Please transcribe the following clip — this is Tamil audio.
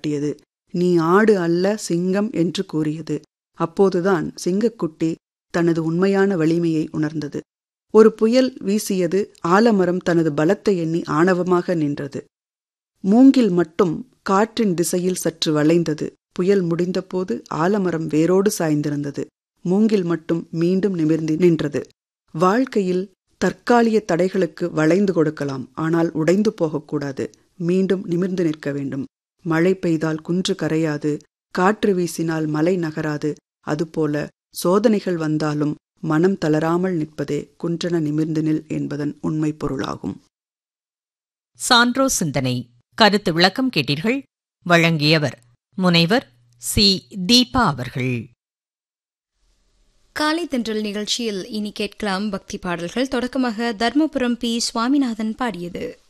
காட்டியது நீ ஆடு அல்ல சிங்கம் என்று கூறியது அப்போதுதான் சிங்கக்குட்டி தனது உண்மையான வலிமையை உணர்ந்தது ஒரு புயல் வீசியது ஆலமரம் தனது பலத்தை எண்ணி ஆணவமாக நின்றது மூங்கில் மட்டும் காற்றின் திசையில் சற்று வளைந்தது புயல் முடிந்தபோது ஆலமரம் வேரோடு சாய்ந்திருந்தது மூங்கில் மட்டும் மீண்டும் நிமிர்ந்து நின்றது வாழ்க்கையில் தற்காலிக தடைகளுக்கு வளைந்து கொடுக்கலாம் ஆனால் உடைந்து போகக்கூடாது மீண்டும் நிமிர்ந்து நிற்க வேண்டும் மழை பெய்தால் குன்று கரையாது காற்று வீசினால் மலை நகராது அதுபோல சோதனைகள் வந்தாலும் மனம் தளராமல் நிற்பதே குன்றன நிமிர்ந்து நில் என்பதன் உண்மை பொருளாகும் சான்றோ சிந்தனை கருத்து விளக்கம் கேட்டீர்கள் வழங்கியவர் முனைவர் சி தீபா அவர்கள் காலை தென்றல் நிகழ்ச்சியில் இனி கேட்கலாம் பக்தி பாடல்கள் தொடக்கமாக தர்மபுரம் பி சுவாமிநாதன் பாடியது